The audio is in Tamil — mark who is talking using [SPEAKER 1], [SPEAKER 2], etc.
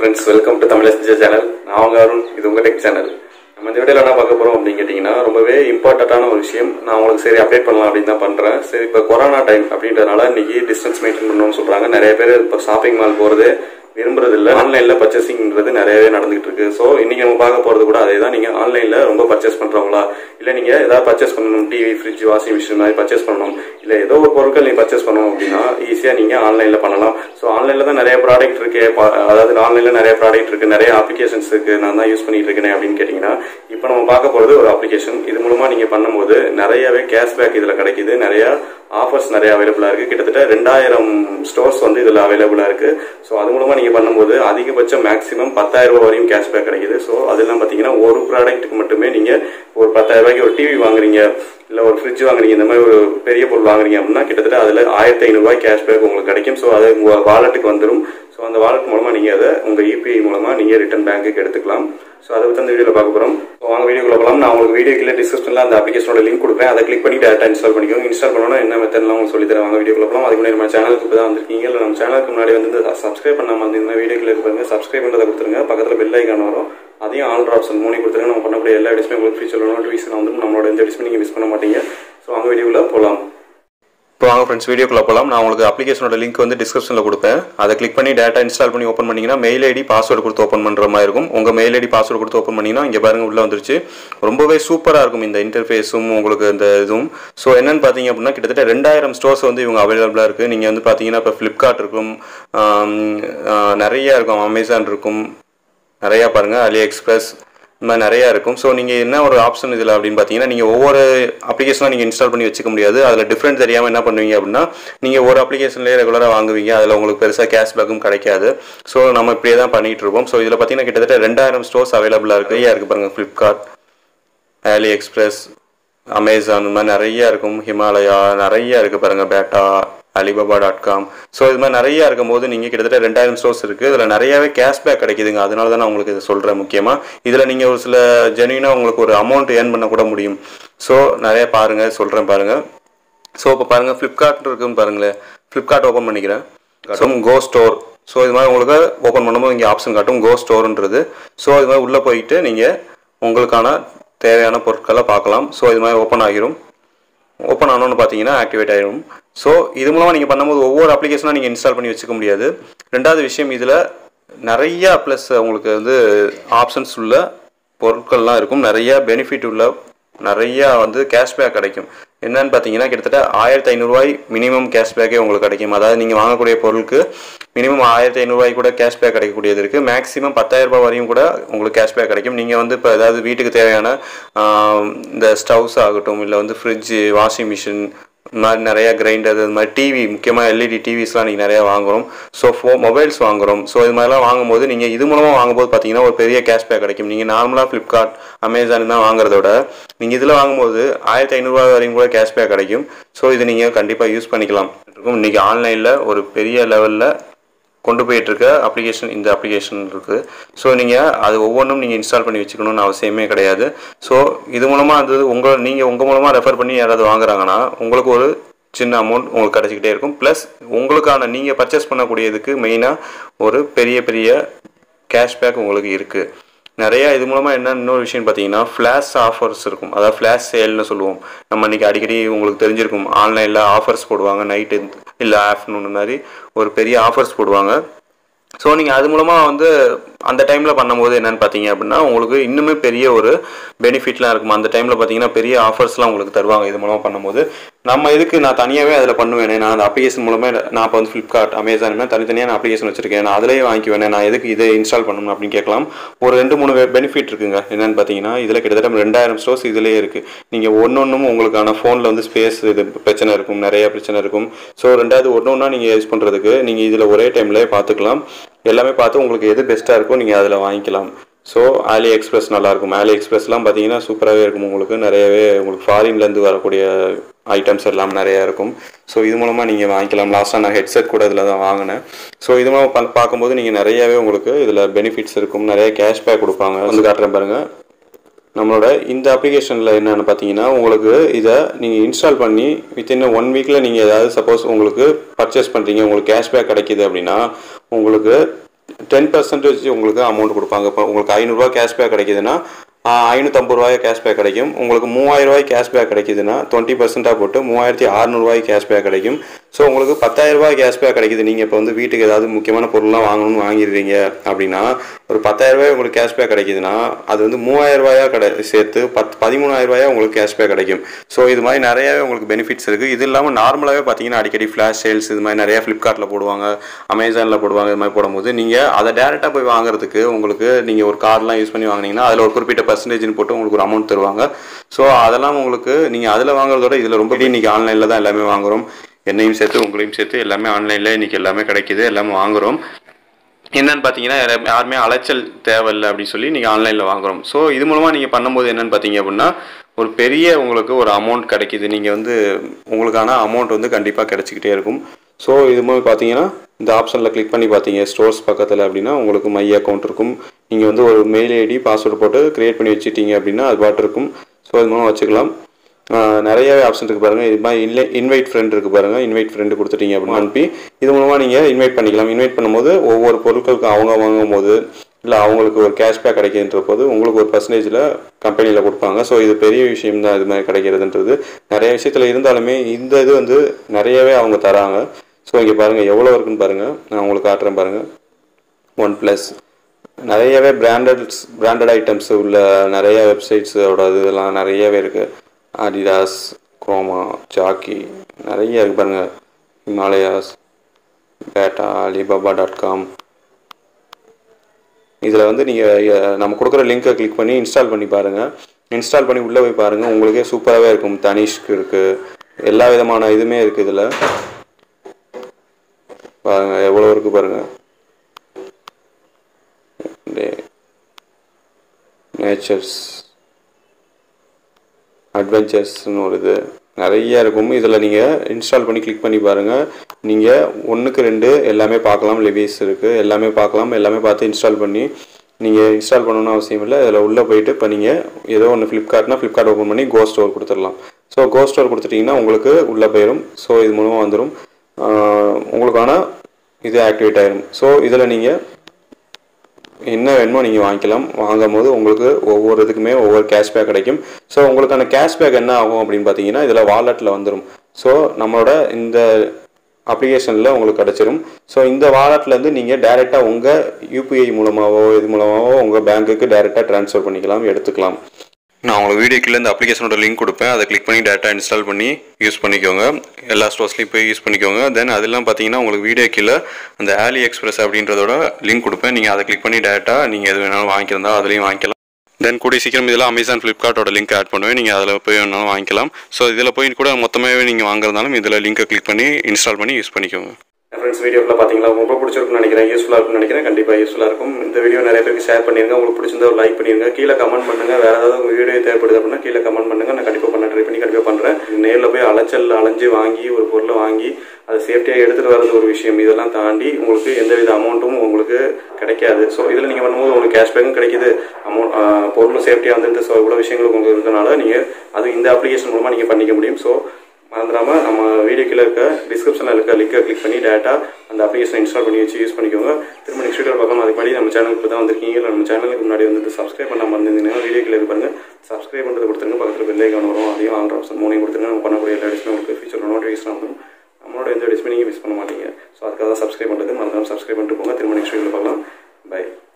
[SPEAKER 1] friends welcome to Tamil SJ channel நான் அவங்க அருண் இது உங்கள் டெக் சேனல் நம்ம இந்த வீடியோவில் என்ன பார்க்க போகிறோம் அப்படின்னு கேட்டிங்கன்னா ரொம்பவே இம்பார்ட்டண்ட்டான ஒரு விஷயம் நான் உங்களுக்கு சரி அப்டேட் பண்ணலாம் அப்படின்னு தான் பண்ணுறேன் சரி இப்போ கொரோனா டைம் அப்படின்றதுனால இன்னைக்கு டிஸ்டன்ஸ் மெயின்டைன் பண்ணணும்னு சொல்கிறாங்க நிறைய பேர் இப்போ ஷாப்பிங் மால் போகிறது விரும்புறது இல்லை ஆன்லைனில் பர்ச்சேசிங்ன்றது நிறையவே நடந்துகிட்டு இருக்கு ஸோ இன்னைக்கு நம்ம பார்க்க போகிறது கூட அதே தான் நீங்கள் ஆன்லைனில் ரொம்ப பர்ச்சேஸ் பண்ணுறவங்களா இல்லை நீங்கள் ஏதாவது பர்ச்சேஸ் பண்ணணும் டிவி ஃப்ரிட்ஜ் வாஷிங் மிஷின் மாதிரி பர்ச்சேஸ் பண்ணணும் இல்லை ஏதோ ஒரு பொருட்கள் நீங்கள் பர்ச்சேஸ் பண்ணணும் அப்படின்னா ஈஸியாக நீங்கள் ஆன்லைனில் பண்ணலாம் ஸோ ஆன்லைனில் தான் நிறைய ப்ராடக்ட் இருக்கு ப- அதாவது ஆன்லைனில் நிறைய ப்ராடக்ட் இருக்கு நிறைய அப்ளிகேஷன்ஸ் இருக்கு நான் தான் யூஸ் பண்ணிட்டு இருக்கேன் அப்படின்னு கேட்டிங்கன்னா இப்போ நம்ம பார்க்க போகிறது ஒரு அப்ளிகேஷன் இது மூலமாக நீங்கள் பண்ணும்போது நிறையவே கேஷ்பேக் இதில் கிடைக்குது நிறைய ஆஃபர்ஸ் நிறைய அவைலபிளாக இருக்குது கிட்டத்தட்ட ரெண்டாயிரம் ஸ்டோர்ஸ் வந்து இதில் அவைலபிளாக இருக்குது ஸோ அது மூலமாக நீங்கள் பண்ணும்போது அதிகபட்சம் மேக்ஸிமம் பத்தாயிரம் ரூபாய் வரையும் கேஷ்பேக் கிடைக்குது ஸோ அதெல்லாம் பார்த்தீங்கன்னா ஒரு ப்ராடக்ட்டுக்கு மட்டுமே நீங்கள் ஒரு பத்தாயிரம் ரூபாய்க்கு ஒரு டிவி வாங்குறீங்க இல்லை ஒரு ஃப்ரிட்ஜ் வாங்குறீங்க இந்த மாதிரி ஒரு பெரிய பொருள் வாங்குறீங்க அப்படின்னா கிட்டத்தட்ட அதில் ஆயிரத்தி ஐநூறுரூவாய் கேஷ்பேக் உங்களுக்கு கிடைக்கும் ஸோ அது உங்கள் வாலெட்டுக்கு வந்துடும் ஸோ அந்த வாலெட் மூலமாக நீங்கள் அதை உங்கள் யூபிஐ மூலமாக நீங்கள் ரிட்டர்ன் பேங்க்குக்கு எடுத்துக்கலாம் ஸோ அதை பற்றி அந்த வீடியோவில் பார்க்க போகிறோம் ஸோ வாங்க வீடியோக்குள்ள போகலாம் நான் உங்களுக்கு வீடியோ கீழே டிஸ்கிரிப்ஷனில் அந்த அப்ளிகேஷனோட லிங்க் கொடுப்பேன் அதை கிளிக் பண்ணி டேரக்டாக இன்ஸ்டால் பண்ணிக்கோங்க இன்ஸ்டால் பண்ணணும் என்ன மெத்தட்லாம் உங்களுக்கு சொல்லி தரேன் வாங்க வீடியோக்குள்ள போகலாம் அதுக்கு முன்னாடி நம்ம சேனலுக்கு இப்போ தான் வந்திருக்கீங்க இல்லை நம்ம சேனலுக்கு முன்னாடி வந்து சப்ஸ்கிரைப் பண்ணாமல் இருந்தீங்கன்னா வீடியோ கீழே பாருங்க சப்ஸ்கிரைப் பண்ணுறதை கொடுத்துருங்க பக்கத்தில் பெல் ஐக்கான் வரும் அதையும் ஆல் ஆப்ஷன் மூணு கொடுத்துருங்க நம்ம பண்ணக்கூடிய எல்லா டிஸ்மே உங்களுக்கு ஃபியூச்சர் நோட்டிஃபிகேஷன் வந்து நம்மளோட எந்த டிஸ்மே நீங்கள் மிஸ் பண்ண மாட்டீங்க ஸோ வாங்க வீடியோக்குள்ள போகலாம் இப்போ வாங்க ஃப்ரெண்ட்ஸ் வீடியோக்குள்ள போகலாம் நான் உங்களுக்கு அப்ளிகேஷனோட லிங்க் வந்து டிஸ்கிரிப்ஷனில் கொடுப்பேன் அதை கிளிக் பண்ணி டேட்டா இன்ஸ்டால் பண்ணி ஓப்பன் பண்ணீங்கன்னா மெயில் ஐடி பாஸ்வேர்டு கொடுத்து ஓப்பன் பண்ணுற மாதிரி இருக்கும் உங்கள் மெயில் ஐடி பாஸ்வேர்டு கொடுத்து ஓப்பன் பண்ணீங்கன்னா இங்கே பாருங்க உள்ள வந்துருச்சு ரொம்பவே சூப்பராக இருக்கும் இந்த இன்டர்ஃபேஸும் உங்களுக்கு இந்த இதுவும் ஸோ என்னன்னு பார்த்தீங்க அப்படின்னா கிட்டத்தட்ட ரெண்டாயிரம் ஸ்டோர்ஸ் வந்து இவங்க அவைலபிளாக இருக்குது நீங்கள் வந்து பார்த்தீங்கன்னா இப்போ ஃப்ளிப்கார்ட் இருக்கும் ஆம், ஆ, நிறைய இருக்கும் அமேசான் இருக்கும் நிறையா பாருங்கள் அலி எக்ஸ்பிரஸ் இந்த மாதிரி நிறையா இருக்கும் ஸோ நீங்கள் என்ன ஒரு ஆப்ஷன் இதில் அப்படின்னு பார்த்தீங்கன்னா நீங்கள் ஒவ்வொரு அப்ளிகேஷனாக நீங்கள் இன்ஸ்டால் பண்ணி வச்சுக்க முடியாது அதில் டிஃப்ரெண்ட் தெரியாமல் என்ன பண்ணுவீங்க அப்படின்னா நீங்கள் ஒரு அப்ளிகேஷன்லேயே ரெகுலராக வாங்குவீங்க அதில் உங்களுக்கு பெருசாக கேஷ்பேக்கும் கிடைக்காது ஸோ நம்ம இப்படியே தான் பண்ணிகிட்டு இருப்போம் ஸோ இதில் பார்த்தீங்கன்னா கிட்டத்தட்ட ரெண்டாயிரம் ஸ்டோர்ஸ் அவைலபிளாக இருக்குது நிறையா இருக்குது பாருங்கள் ஃப்ளிப்கார்ட் அலி எக்ஸ்பிரஸ் அமேசான் இந்த மாதிரி நிறைய இருக்கும் ஹிமாலயா நிறைய இருக்கு பாருங்க Bata Alibaba dot com so இது மாதிரி நிறைய இருக்கும் போது நீங்கள் கிட்டத்தட்ட ரெண்டாயிரம் ஸ்டோர்ஸ் இருக்குது இதில் நிறையவே கேஷ்பேக் கிடைக்குதுங்க அதனால தான் நான் உங்களுக்கு இதை சொல்கிறேன் முக்கியமாக இதில் நீங்கள் ஒரு சில ஜென்யூனாக உங்களுக்கு ஒரு அமௌண்ட் ஏர்ன் பண்ண கூட முடியும் ஸோ நிறைய பாருங்கள் சொல்கிறேன் பாருங்கள் ஸோ இப்போ பாருங்கள் ஃப்ளிப்கார்ட் இருக்குன்னு பாருங்களேன் ஃப்ளிப்கார்ட் ஓப்பன் பண்ணிக்கிறேன் ஸோ கோ ஸ்டோர் ஸோ இது மாதிரி உங்களுக்கு ஓப்பன் பண்ணும்போது இங்கே ஆப்ஷன் காட்டும் கோ ஸ்டோர்ன்றது ஸோ இது மாதிரி உள்ளே போயிட்டு நீங்கள் உங்களுக்கான தேவையான பொருட்களை பார்க்கலாம் ஸோ இது மாதிரி ஓப்பன் ஆகிரும் ஓப்பன் ஆனோன்னு பார்த்தீங்கன்னா ஆக்டிவேட் ஆகிடும் ஸோ இது மூலமாக நீங்கள் பண்ணும்போது ஒவ்வொரு அப்ளிகேஷனாக நீங்கள் இன்ஸ்டால் பண்ணி வச்சுக்க முடியாது ரெண்டாவது விஷயம் இதில் நிறையா ப்ளஸ் உங்களுக்கு வந்து ஆப்ஷன்ஸ் உள்ள பொருட்கள்லாம் இருக்கும் நிறைய பெனிஃபிட் உள்ள நிறையா வந்து கேஷ்பேக் கிடைக்கும் என்னன்னு பார்த்தீங்கன்னா கிட்டத்தட்ட ஆயிரத்தி ஐநூறுரூவாய் மினிமம் கேஷ்பேக்கே உங்களுக்கு கிடைக்கும் அதாவது நீங்கள் வாங்கக்கூடிய பொருளுக்கு மினிமம் ஆயிரத்தி ஐநூறுரூவாய் கூட கேஷ்பேக் கிடைக்கக்கூடியது இருக்குது மேக்ஸிமம் பத்தாயிரம் ரூபாய் வரையும் கூட உங்களுக்கு கேஷ்பேக் கிடைக்கும் நீங்கள் வந்து இப்போ ஏதாவது வீட்டுக்கு தேவையான ஆம், இந்த ஸ்டவ்ஸ் ஆகட்டும் இல்லை வந்து ஃப்ரிட்ஜு வாஷிங் மிஷின் இந்த மாதிரி நிறைய கிரைண்டர் இது மாதிரி டிவி முக்கியமாக எல்இடி டிவிஸ்லாம் நீங்கள் நிறைய வாங்குறோம் ஸோ ஃபோ மொபைல்ஸ் வாங்குறோம் ஸோ இது மாதிரிலாம் வாங்கும்போது நீங்கள் இது மூலமாக வாங்கும்போது பார்த்தீங்கன்னா ஒரு பெரிய கேஷ்பேக் கிடைக்கும் நீங்கள் நார்மலாக ஃப்ளிப்கார்ட் அமேசான் தான் வாங்குறத விட நீங்கள் இதில் வாங்கும்போது ஆயிரத்தி ஐநூறுரூவா வரையும் கூட கேஷ்பேக் கிடைக்கும் ஸோ இது நீங்கள் கண்டிப்பாக யூஸ் பண்ணிக்கலாம் இருக்கும் இன்றைக்கி ஆன்லைனில் ஒரு பெரிய லெவலில் கொண்டு போயிட்டு இருக்க அப்ளிகேஷன் இந்த அப்ளிகேஷன் இருக்குது ஸோ நீங்கள் அது ஒவ்வொன்றும் நீங்கள் இன்ஸ்டால் பண்ணி வச்சுக்கணும்னு அவசியமே கிடையாது ஸோ இது மூலமாக அது உங்கள் நீங்கள் உங்கள் மூலமாக ரெஃபர் பண்ணி யாராவது வாங்குறாங்கன்னா உங்களுக்கு ஒரு சின்ன அமௌண்ட் உங்களுக்கு கிடச்சிக்கிட்டே இருக்கும் ப்ளஸ் உங்களுக்கான நீங்கள் பர்ச்சேஸ் பண்ணக்கூடியதுக்கு மெயினாக ஒரு பெரிய பெரிய கேஷ்பேக் உங்களுக்கு இருக்குது நிறையா இது மூலமாக என்ன இன்னொரு விஷயம் பார்த்தீங்கன்னா ஃப்ளாஷ் ஆஃபர்ஸ் இருக்கும் அதாவது ஃப்ளாஷ் சேல்னு சொல்லுவோம் நம்ம இன்றைக்கி அடிக்கடி உங்களுக்கு தெரிஞ்சிருக்கும் ஆன்லைனில் ஆஃபர்ஸ் போடுவாங்க நைட்டு இல்லை ஆஃப்டர்நூன் மாதிரி ஒரு பெரிய ஆஃபர்ஸ் போடுவாங்க ஸோ நீங்கள் அது மூலமாக வந்து அந்த டைமில் பண்ணும்போது என்னன்னு பார்த்தீங்க அப்படின்னா உங்களுக்கு இன்னுமே பெரிய ஒரு பெனிஃபிட்லாம் இருக்கும் அந்த டைமில் பார்த்தீங்கன்னா பெரிய ஆஃபர்ஸ்லாம் உங்களுக்கு தருவாங்க இது மூலமாக பண்ணும்போது நம்ம இதுக்கு நான் தனியாகவே அதில் பண்ணுவேனே நான் அந்த அப்ளிகேஷன் மூலமாக நான் இப்போ வந்து ஃப்ளிப்கார்ட் அமேசான் தனித்தனியாக நான் அப்ளிகேஷன் வச்சிருக்கேன் நான் அதிலேயே வாங்கிக்குவேனே நான் எதுக்கு இதை இன்ஸ்டால் பண்ணணும் அப்படின்னு கேட்கலாம் ஒரு ரெண்டு மூணு பெனிஃபிட் இருக்குங்க என்னன்னு பார்த்தீங்கன்னா இதில் கிட்டத்தட்ட ரெண்டாயிரம் ஸ்டோர்ஸ் இதிலே இருக்குது நீங்கள் ஒன்று ஒன்றும் உங்களுக்கான ஃபோனில் வந்து ஸ்பேஸ் இது பிரச்சனை இருக்கும் நிறைய பிரச்சனை இருக்கும் ஸோ ரெண்டாவது ஒன்று ஒன்றா நீங்கள் யூஸ் பண்ணுறதுக்கு நீங்கள் இதில் ஒரே டைம்லேயே பார்த்துக்கலாம் எல்லாமே பார்த்து உங்களுக்கு எது பெஸ்ட்டாக இருக்கோ நீங்கள் அதில் வாங்கிக்கலாம் ஸோ ஆலி எக்ஸ்பிரஸ் நல்லாயிருக்கும் ஆலி எக்ஸ்பிரஸ்லாம் பார்த்தீங்கன்னா சூப்பராகவே இருக்கும் உங்களுக்கு நிறையவே உங்களுக்கு ஃபாரின்லேருந்து வரக்கூடிய ஐட்டம்ஸ் எல்லாம் நிறையா இருக்கும் ஸோ இது மூலமாக நீங்கள் வாங்கிக்கலாம் லாஸ்ட்டாக நான் ஹெட்செட் கூட இதில் தான் வாங்கினேன் ஸோ இது மூலமாக பா- பார்க்கும்போது நீங்கள் நிறையவே உங்களுக்கு இதில் பெனிஃபிட்ஸ் இருக்கும் நிறைய கேஷ்பேக் கொடுப்பாங்க வந்து காட்டுறேன் பாருங்கள் நம்மளோட இந்த அப்ளிகேஷனில் என்னென்னு பார்த்தீங்கன்னா உங்களுக்கு இதை நீங்கள் இன்ஸ்டால் பண்ணி வித்தின் ஒன் வீக்கில் நீங்கள் ஏதாவது சப்போஸ் உங்களுக்கு பர்ச்சேஸ் பண்ணுறீங்க உங்களுக்கு கேஷ்பேக் கிடைக்கிது அப்படின்னா உங்களுக்கு டென் பர்சன்டேஜ் உங்களுக்கு அமௌண்ட் கொடுப்பாங்க இப்போ உங்களுக்கு ஐநூறுரூவா கேஷ்பேக் கிடைக்குதுன்னா ஐநூற்றம்பது ரூபாய் கேஷ்பேக் கிடைக்கும் உங்களுக்கு மூவாயிரம் ரூபாய் கேஷ்பேக் கிடைக்குதுன்னா டுவெண்ட்டி பர்சென்ட்டாக போட்டு மூவாயிரத்தி அறநூறுவாய் கேஷ்பேக் கிடைக்கும் ஸோ உங்களுக்கு பத்தாயிரம் ரூபாய் கேஷ்பேக் கிடைக்குது நீங்கள் இப்போ வந்து வீட்டுக்கு ஏதாவது முக்கியமான பொருள்லாம் வாங்கணும்னு வாங்கிடுறீங்க அப்படின்னா ஒரு பத்தாயிரம் ரூபாய் உங்களுக்கு கேஷ்பேக் கிடைக்குதுன்னா அது வந்து மூவாயிரம் ரூபாயா கிடை சேர்த்து பத் பதிமூணாயிரம் ரூபாயா உங்களுக்கு கேஷ்பேக் கிடைக்கும் ஸோ இது மாதிரி நிறையவே உங்களுக்கு பெனிஃபிட்ஸ் இருக்குது இது இல்லாமல் நார்மலாகவே பார்த்தீங்கன்னா அடிக்கடி ஃப்ளாஷ் சேல்ஸ் இது மாதிரி நிறைய ஃப்ளிப்கார்ட்டில் போடுவாங்க அமேசானில் போடுவாங்க இது மாதிரி போடும்போது நீங்கள் அதை டேரெக்டாக போய் வாங்குறதுக்கு உங்களுக்கு நீங்கள் ஒரு கார்டெலாம் யூஸ் பண்ணி வாங்கினீங்கன்னா அதில் ஒரு குறிப்பிட்ட பர்சன்டேஜ்னு போட்டு உங்களுக்கு ஒரு அமௌண்ட் தருவாங்க ஸோ அதெல்லாம் உங்களுக்கு நீங்கள் அதில் வாங்குறதோட இதில் ரொம்ப இன்றைக்கி ஆன்லைனில் தான் எல்லாமே வாங்குறோம் என்னையும் சேர்த்து உங்களையும் சேர்த்து எல்லாமே ஆன்லைனில் இன்றைக்கி எல்லாமே கிடைக்குது எல்லாமே வாங்குறோம் என்னன்னு பார்த்தீங்கன்னா யார- யாருமே அலைச்சல் தேவையில்லை அப்படின்னு சொல்லி நீங்கள் ஆன்லைனில் வாங்குறோம் ஸோ இது மூலமாக நீங்கள் பண்ணும்போது என்னன்னு பார்த்தீங்க அப்படின்னா ஒரு பெரிய உங்களுக்கு ஒரு அமௌண்ட் கிடைக்குது நீங்கள் வந்து உங்களுக்கான அமௌண்ட் வந்து கண்டிப்பாக கிடைச்சிக்கிட்டே இருக்கும் ஸோ இது மாதிரி பார்த்தீங்கன்னா இந்த ஆப்ஷனில் கிளிக் பண்ணி பார்த்தீங்க ஸ்டோர்ஸ் பக்கத்தில் அப்படின்னா உங்களுக்கு மை அக்கௌண்ட் இருக்கும் நீங்கள் வந்து ஒரு மெயில் ஐடி பாஸ்வேர்டு போட்டு க்ரியேட் பண்ணி வச்சுட்டீங்க அப்படின்னா அது பாட்டு இருக்கும் ஸோ இது மூலம் வச்சுக்கலாம் ஆஹ் நிறையவே ஆப்ஷன் இருக்குது பாருங்கள் இது மாதிரி இல்லை இன்வைட் ஃப்ரெண்ட் இருக்குது பாருங்கள் இன்வைட் ஃப்ரெண்டு கொடுத்துட்டீங்க அப்படின்னு அனுப்பி இது மூலமாக நீங்கள் இன்வைட் பண்ணிக்கலாம் இன்வைட் பண்ணும்போது ஒவ்வொரு பொருட்களுக்கு அவங்க வாங்கும் போது இல்லை அவங்களுக்கு ஒரு கேஷ்பேக் கிடைக்கின்ற போது உங்களுக்கு ஒரு பர்சன்டேஜில் கம்பெனியில் கொடுப்பாங்க ஸோ இது பெரிய விஷயம் தான் இது மாதிரி கிடைக்கிறதுன்றது நிறைய விஷயத்தில் இருந்தாலுமே இந்த இது வந்து நிறையவே அவங்க தராங்க ஸோ இங்கே பாருங்கள் எவ்வளோ இருக்குன்னு பாருங்கள் நான் உங்களுக்கு காட்டுறேன் பாருங்கள் ஒன் ப்ளஸ் நிறையவே பிராண்டட்ஸ் பிராண்டட் ஐட்டம்ஸ் உள்ள நிறைய வெப்சைட்ஸோட இதெல்லாம் நிறையவே இருக்குது அடிடாஸ் குரோமா ஜாக்கி நிறைய இருக்கு பாருங்கள் Himalayas Bata Alibaba dot com இதில் வந்து நீங்கள் நம்ம கொடுக்குற லிங்கை கிளிக் பண்ணி இன்ஸ்டால் பண்ணி பாருங்கள் இன்ஸ்டால் பண்ணி உள்ளே போய் பாருங்கள் உங்களுக்கே சூப்பராகவே இருக்கும் தனிஷ்க்கு இருக்குது எல்லா விதமான இதுவுமே இருக்குது இதில் பாருங்கள் எவ்வளோ இருக்குது பாருங்கள் நேச்சர்ஸ் அட்வென்ச்சர்ஸ்னு ஒரு இது நிறைய இருக்கும் இதில் நீங்கள் இன்ஸ்டால் பண்ணி கிளிக் பண்ணி பாருங்கள் நீங்கள் ஒன்றுக்கு ரெண்டு எல்லாமே பார்க்கலாம் லிவிஸ் இருக்குது எல்லாமே பார்க்கலாம் எல்லாமே பார்த்து இன்ஸ்டால் பண்ணி நீங்கள் இன்ஸ்டால் பண்ணணும்னு அவசியம் இல்லை அதில் உள்ளே போயிட்டு இப்போ நீங்கள் ஏதோ ஒன்று ஃப்ளிப்கார்ட்னா ஃப்ளிப்கார்ட் ஓப்பன் பண்ணி கோ ஸ்டோர் கொடுத்துடலாம் ஸோ கோ ஸ்டோர் கொடுத்துட்டிங்கன்னா உங்களுக்கு உள்ளே போயிடும் ஸோ இது மூலமாக வந்துடும் ஆஹ் உங்களுக்கான இது ஆக்டிவேட் ஆயிடும் ஸோ இதில் நீங்கள் என்ன வேணுமோ நீங்கள் வாங்கிக்கலாம் வாங்கும் போது உங்களுக்கு ஒவ்வொரு இதுக்குமே ஒவ்வொரு கேஷ்பேக் கிடைக்கும் ஸோ உங்களுக்கான கேஷ்பேக் என்ன ஆகும் அப்படின்னு பார்த்தீங்கன்னா இதில் வாலெட்டில் வந்துடும் ஸோ நம்மளோட இந்த அப்ளிகேஷனில் உங்களுக்கு கிடச்சிரும் ஸோ இந்த வாலெட்லேருந்து நீங்கள் டேரெக்டாக உங்கள் யூபிஐ மூலமாகவோ இது மூலமாகவோ உங்கள் பேங்க்குக்கு டேரெக்டாக ட்ரான்ஸ்ஃபர் பண்ணிக்கலாம் எடுத்துக்கலாம் நான் உங்களுக்கு வீடியோ கீழே இந்த அப்ளிகேஷனோட லிங்க் கொடுப்பேன் அதை கிளிக் பண்ணி டேட்டா இன்ஸ்டால் பண்ணி யூஸ் பண்ணிக்கோங்க எல்லா ஸ்டோர்ஸ்லையும் போய் யூஸ் பண்ணிக்கோங்க தென் அதெல்லாம் பார்த்தீங்கன்னா உங்களுக்கு வீடியோ கீழே அந்த ஆலி எக்ஸ்பிரஸ் அப்படின்றதோட லிங்க் கொடுப்பேன் நீங்கள் அதை கிளிக் பண்ணி டேட்டா நீங்கள் எது வேணாலும் வாங்கிக்கிறதா அதுலேயும் வாங்கிக்கலாம் தென் கூடிய சீக்கிரம் இதெல்லாம் அமேசான் ஃப்ளிப்கார்ட்டோட லிங்க் ஆட் பண்ணுவேன் நீங்கள் அதில் போய் வேணாலும் வாங்கிக்கலாம் ஸோ இதில் போய் கூட மொத்தமாகவே நீங்கள் வாங்குறதாலும் இதில் லிங்கை கிளிக் பண்ணி இன்ஸ்டால் பண்ணி யூஸ் பண்ணிக்கோங்க ஃப்ரெண்ட்ஸ் வீடியோவில் பார்த்தீங்களா ரொம்ப பிடிச்சிருக்கும்னு நினைக்கிறேன் யூஸ்ஃபுல்லாக இருக்கும்னு நினைக்கிறேன் கண்டிப்பாக யூஸ்ஃபுல்லாக இருக்கும் இந்த வீடியோ நிறைய பேருக்கு ஷேர் பண்ணிருங்க உங்களுக்கு பிடிச்சிருந்தா ஒரு லைக் பண்ணிருங்க கீழே கமெண்ட் பண்ணுங்க வேற ஏதாவது உங்க வீடியோ தேவைப்படுது அப்படின்னா கீழே கமெண்ட் பண்ணுங்க நான் கண்டிப்பாக பண்ண ட்ரை பண்ணி கண்டிப்பாக பண்ணுறேன் நேரில் போய் அலைச்சல் அலைஞ்சு வாங்கி ஒரு பொருளை வாங்கி அதை சேஃப்டியாக எடுத்துகிட்டு வர்றது ஒரு விஷயம் இதெல்லாம் தாண்டி உங்களுக்கு எந்தவித அமௌண்ட்டும் உங்களுக்கு கிடைக்காது ஸோ இதில் நீங்கள் பண்ணும்போது உங்களுக்கு கேஷ்பேக்கும் கிடைக்குது அமௌண்ட் பொருளும் சேஃப்டியாக வந்துட்டு ஸோ இவ்வளோ விஷயங்கள் உங்களுக்கு இருக்கனால நீங்கள் அது இந்த அப்ளிகேஷன் மூலமாக நீங்கள் பண்ணிக்க முடியும் ஸோ மறந்துடாம நம்ம வீடியோ கீழே இருக்க டிஸ்கிரிப்ஷனில் இருக்க லிங்கை கிளிக் பண்ணி டேட்டா அந்த அப்ளிகேஷனை இன்ஸ்டால் பண்ணி வச்சு யூஸ் பண்ணிக்கோங்க திரும்ப நெக்ஸ்ட் வீடியோ பார்க்கலாம் அதுக்கு முன்னாடி நம்ம சேனலுக்கு தான் வந்திருக்கீங்க இல்லை நம்ம சேனலுக்கு முன்னாடி வந்து சப்ஸ்கிரைப் பண்ணாமல் இருந்தீங்கன்னா வீடியோ கீழே பாருங்க சப்ஸ்கிரைப் பண்ணுறது கொடுத்துருங்க பக்கத்தில் பெல் ஐக்கான் வரும் அதையும் ஆல் ஆப்ஷன் மூணையும் கொடுத்துருங்க நம்ம பண்ணக்கூடிய எல்லா டிஸ்மே உங்களுக்கு ஃபியூச்சர் நோட்டிஃபிகேஷன் வரும் நம்மளோட எந்த டிஸ்மே நீங்கள் மிஸ் பண்ண மாட்டீங்க ஸோ அதுக்காக தான் சப்ஸ்கிரைப் பண்ணுறது மறந்துடாம சப்ஸ்கிரைப் பண்ணிட்டு போங்க திரும்ப நெக்ஸ்ட் வீடியோ பார்க்கலாம் பை